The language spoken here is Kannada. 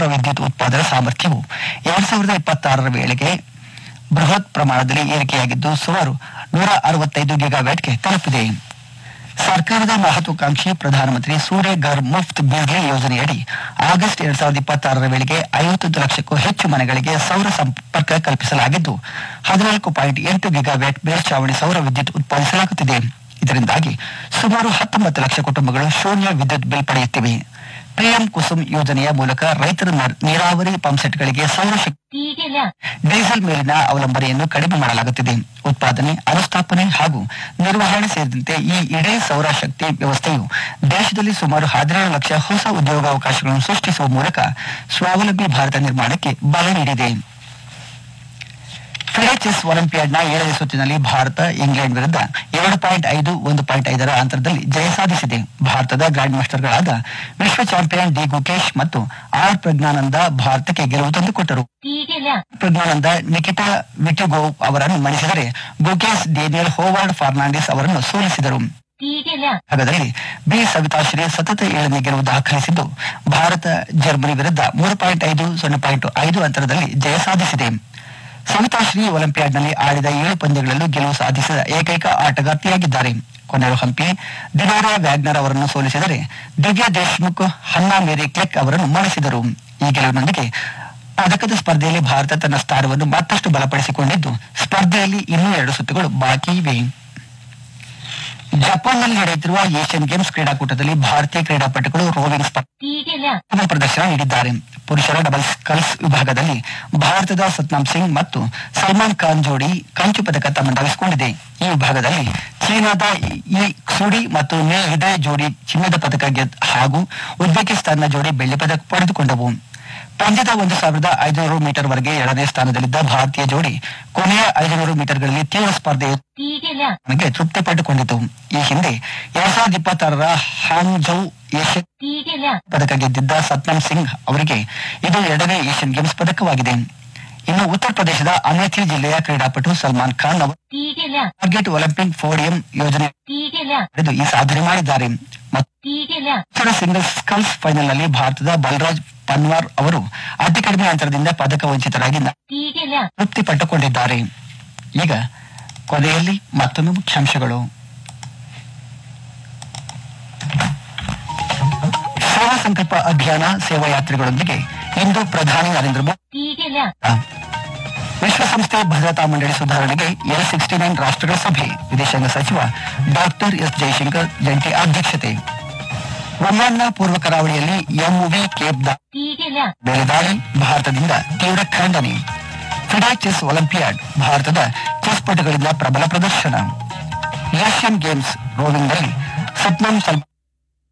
ಸೌರ ವಿದ್ಯುತ್ ಉತ್ಪಾದನಾ ಸಾಮರ್ಥ್ಯವು ಎರಡ್ ಸಾವಿರದ ಇಪ್ಪತ್ತಾರರ ವೇಳೆಗೆ ಬೃಹತ್ ಪ್ರಮಾಣದಲ್ಲಿ ಏರಿಕೆಯಾಗಿದ್ದು ಸುಮಾರು ನೂರ ಅರವತ್ತೈದು ಗಿಗಾವ್ಯಾಟ್ಗೆ ತಲುಪಿದೆ ಸರ್ಕಾರದ ಮಹತ್ವಾಕಾಂಕ್ಷಿ ಪ್ರಧಾನಮಂತ್ರಿ ಸೂರ್ಯ ಘರ್ ಮುಫ್ತ್ ಬಿಜ್ಲಿ ಯೋಜನೆಯಡಿ ಆಗಸ್ಟ್ ಎರಡ್ ಸಾವಿರದ ಇಪ್ಪತ್ತಾರರ ವೇಳೆಗೆ ಐವತ್ತೊಂದು ಲಕ್ಷಕ್ಕೂ ಹೆಚ್ಚು ಮನೆಗಳಿಗೆ ಸೌರ ಸಂಪರ್ಕ ಕಲ್ಪಿಸಲಾಗಿದ್ದು ಹದಿನಾಲ್ಕು ಪಾಯಿಂಟ್ ಎಂಟು ಗಿಗಾವ್ಯಾಟ್ ಮೇಲ್ಛಾವಣಿ ಸೌರ ವಿದ್ಯುತ್ ಉತ್ಪಾದಿಸಲಾಗುತ್ತಿದೆ ಇದರಿಂದಾಗಿ ಸುಮಾರು ಹತ್ತೊಂಬತ್ತು ಲಕ್ಷ ಕುಟುಂಬಗಳು ಶೂನ್ಯ ವಿದ್ಯುತ್ ಬಿಲ್ ಪಡೆಯುತ್ತಿವೆ ಪಿಎಂ ಕುಸುಮ್ ಯೋಜನೆಯ ಮೂಲಕ ರೈತರ ನೀರ್- ನೀರಾವರಿ ಪಂಪ್ಸೆಟ್ಗಳಿಗೆ ಸೌರಶಕ್ತಿ 第一电量， ಡೀಸೆಲ್ ಮೇಲಿನ ಅವಲಂಬನೆಯನ್ನು ಕಡಿಮೆ ಮಾಡಲಾಗುತ್ತಿದೆ ಉತ್ಪಾದನೆ ಅನುಸ್ಥಾಪನೆ ಹಾಗೂ ನಿರ್ವಹಣೆ ಸೇರಿದಂತೆ ಈ ಇಡೀ ಸೌರಶಕ್ತಿ ವ್ಯವಸ್ಥೆಯು ದೇಶದಲ್ಲಿ ಸುಮಾರು ಹದಿನೇಳು ಲಕ್ಷ ಹೊಸ ಉದ್ಯೋಗಾವಕಾಶಗಳನ್ನು ಸೃಷ್ಟಿಸುವ ಮೂಲಕ ಸ್ವಾವಲಂಬಿ ಭಾರತ ನಿರ್ಮಾಣಕ್ಕೆ ಬಲ ನೀಡಿದೆ ಫಿಡೆ ಚೆಸ್ ಒಲಿಂಪಿಯಾಡ್ನ ಏಳನೇ ಸುತ್ತಿನಲ್ಲಿ ಭಾರತ ಇಂಗ್ಲೆಂಡ್ ವಿರುದ್ಧ ಎರಡು ಪಾಯಿಂಟ್ ಐದು ಒಂದು ಪಾಯಿಂಟ್ ಐದರ ಅಂತರದಲ್ಲಿ ಜಯ ಸಾಧಿಸಿದೆ ಭಾರತದ ಗ್ರ್ಯಾಂಡ್ ಮಾಸ್ಟರ್ಗಳಾದ ವಿಶ್ವ ಚಾಂಪಿಯನ್ ಡಿ ಗುಕೇಶ್ ಮತ್ತು ಆರ್ ಪ್ರಜ್ಞಾನಂದ ಭಾರತಕ್ಕೆ ಗೆಲುವು ತಂದುಕೊಟ್ಟರು 第一电量， ಪ್ರಜ್ಞಾನಂದ ನಿಕಿತಾ ವಿಟಿಗೋವ್ ಅವರನ್ನು ಮಣಿಸಿದರೆ ಗುಕೇಶ್ ಡೇನಿಯಲ್ ಹೋವಾರ್ಡ್ ಫರ್ನಾಂಡಿಸ್ ಅವರನ್ನು ಸೋಲಿಸಿದರು 第一电量， ಭಾಗದಲ್ಲಿ ಬಿ ಸವಿತಾಶ್ರೀ ಸತತ ಏಳನೇ ಗೆಲುವು ದಾಖಲಿಸಿದ್ದು ಭಾರತ ಜರ್ಮನಿ ವಿರುದ್ಧ ಮೂರು ಪಾಯಿಂಟ್ ಐದು ಸೊನ್ನೆ ಪಾಯಿಂಟ್ ಐದು ಅಂತರದಲ್ಲಿ ಜಯ ಸಾಧಿಸಿದೆ ಸವಿತಾಶ್ರೀ ಒಲಿಂಪಿಯಾಡ್ನಲ್ಲಿ ಆಡಿದ ಏಳು ಪಂದ್ಯಗಳಲ್ಲೂ ಗೆಲುವು ಸಾಧಿಸಿದ ಏಕೈಕ ಆಟಗಾರ್ತಿಯಾಗಿದ್ದಾರೆ ಕೊನೆರು ಹಂಪಿ ದಿನೋರಾ ವ್ಯಾಗ್ನರ್ ಅವರನ್ನು ಸೋಲಿಸಿದರೆ ದಿವ್ಯಾ ದೇಶ್ಮುಖ್ ಹನ್ನಾ ಮೇರಿ ಕ್ಲೆಕ್ ಅವರನ್ನು ಮಣಿಸಿದರು ಈ ಗೆಲುವಿನೊಂದಿಗೆ ಪದಕದ ಸ್ಪರ್ಧೆಯಲ್ಲಿ ಭಾರತ ತನ್ನ ಸ್ಥಾನವನ್ನು ಮತ್ತಷ್ಟು ಬಲಪಡಿಸಿಕೊಂಡಿದ್ದು ಸ್ಪರ್ಧೆಯಲ್ಲಿ ಇನ್ನೂ ಎರಡು ಸುತ್ತುಗಳು ಬಾಕಿ ಇವೆ ಜಪಾನ್ನಲ್ಲಿ ನಡೆಯುತ್ತಿರುವ ಏಷ್ಯನ್ ಗೇಮ್ಸ್ ಕ್ರೀಡಾಕೂಟದಲ್ಲಿ ಭಾರತೀಯ ಕ್ರೀಡಾಪಟುಗಳು ರೋವಿಂಗ್ ಸ್ಪರ್ಧೆ 第一电量， ಉತ್ತಮ ಪ್ರದರ್ಶನ ನೀಡಿದ್ದಾರೆ ಪುರುಷರ ಡಬಲ್ಸ್ ಕಲ್ಸ್ ವಿಭಾಗದಲ್ಲಿ ಭಾರತದ ಸತ್ನಾಮ್ ಸಿಂಗ್ ಮತ್ತು ಸಲ್ಮಾನ್ ಖಾನ್ ಜೋಡಿ ಕಂಚು ಪದಕ ತಮ್ಮದಾಗಿಸಿಕೊಂಡಿದೆ ಈ ವಿಭಾಗದಲ್ಲಿ ಚೀನಾದ ಈ ಸುಡಿ ಮತ್ತು ನೇ ಹಿಡಯ್ ಜೋಡಿ ಚಿನ್ನದ ಪದಕ ಗೆದ್ದ ಹಾಗೂ ಉಜ್ಬೇಕಿಸ್ತಾನ್ನ ಜೋಡಿ ಬೆಳ್ಳಿ ಪದಕ ಪಡೆದುಕೊಂಡವು ಪಂದ್ಯದ ಒಂದು ಸಾವಿರದ ಐದುನೂರು ಮೀಟರ್ ವರೆಗೆ ಎರಡನೇ ಸ್ಥಾನದಲ್ಲಿದ್ದ ಭಾರತೀಯ ಜೋಡಿ ಕೊನೆಯ ಐದುನೂರು ಮೀಟರ್ಗಳಲ್ಲಿ ತೀವ್ರ ಸ್ಪರ್ಧೆ 第一电量， ಗೆ ತೃಪ್ತಿ ಪಟ್ಟುಕೊಂಡಿತು ಈ ಹಿಂದೆ ಎರಡ್ ಸಾವಿರದ ಇಪ್ಪತ್ತಾರರ ಹಾಂಗ್ಜೌ ಏಷ್ಯನ್ 第一电量， ಪದಕ ಗೆದ್ದಿದ್ದ ಸತ್ನಾಮ್ ಸಿಂಗ್ ಅವರಿಗೆ ಇದು ಎರಡನೇ ಏಷ್ಯನ್ ಗೇಮ್ಸ್ ಪದಕವಾಗಿದೆ ಇನ್ನು ಉತ್ತರ ಪ್ರದೇಶದ ಅಮೇಥಿ ಜಿಲ್ಲೆಯ ಕ್ರೀಡಾಪಟು ಸಲ್ಮಾನ್ ಖಾನ್ ಅವರು 第一电量， ಟಾರ್ಗೆಟ್ ಒಲಿಂಪಿಕ್ ಪೋಡಿಯಂ ಯೋಜನೆ 第一电量， ಪಡೆದು ಈ ಸಾಧನೆ ಮಾಡಿದ್ದಾರೆ ಮತ್ತು 第一电量， ಪುರುಷರ ಸಿಂಗಲ್ಸ್ ಸ್ಕಲ್ಸ್ ಫೈನಲ್ ನಲ್ಲಿ ಭಾರತದ ಬಲರಾಜ್ ಪನ್ವಾರ್ ಅವರು ಅತಿ ಕಡಿಮೆ ಅಂತರದಿಂದ ಪದಕ ವಂಚಿತರಾಗಿ ನ- 第一电量， ತೃಪ್ತಿ ಪಟ್ಟುಕೊಂಡಿದ್ದಾರೆ ಈಗ ಕೊನೆಯಲ್ಲಿ ಮತ್ತೊಮ್ಮೆ ಮುಖ್ಯಾಂಶಗಳು ಸೇವಾ ಸಂಕಲ್ಪ ಅಭಿಯಾನ ಸೇವಾ ಯಾತ್ರಿಗಳೊಂದಿಗೆ ಇಂದು ಪ್ರಧಾನಿ ನರೇಂದ್ರ ಮೋದಿ 第一电量， ವಿಶ್ವಸಂಸ್ಥೆ ಭದ್ರತಾ ಮಂಡಳಿ ಸುಧಾರಣೆಗೆ ಎಲ್ ಸಿಕ್ಸ್ಟಿ ನೈನ್ ರಾಷ್ಟ್ರಗಳ ಸಭೆ ವಿದೇಶಾಂಗ ಸಚಿವ ಡಾಕ್ಟರ್ ಎಸ್ ಜೈಶಂಕರ್ ಜಂಟಿ ಅಧ್ಯಕ್ಷತೆ ಒಮಾನ್ನ ಪೂರ್ವ ಕರಾವಳಿಯಲ್ಲಿ ಎಂವಿ ಕೇಪ್ ದಾ 第一电量， ಮೇಲೆ ದಾಳಿ ಭಾರತದಿಂದ ತೀವ್ರ ಖಂಡನೆ ಫಿಡಾ ಚೆಸ್ ಒಲಿಂಪಿಯಾಡ್ ಭಾರತದ ಚೆಸ್ ಪಟುಗಳಿಂದ ಪ್ರಬಲ ಪ್ರದರ್ಶನ ಏಷ್ಯನ್ ಗೇಮ್ಸ್ ರೋವಿಂಗ್ನಲ್ಲಿ ಸತ್ನಾಮ್ ಸಲ್ಮಾನ್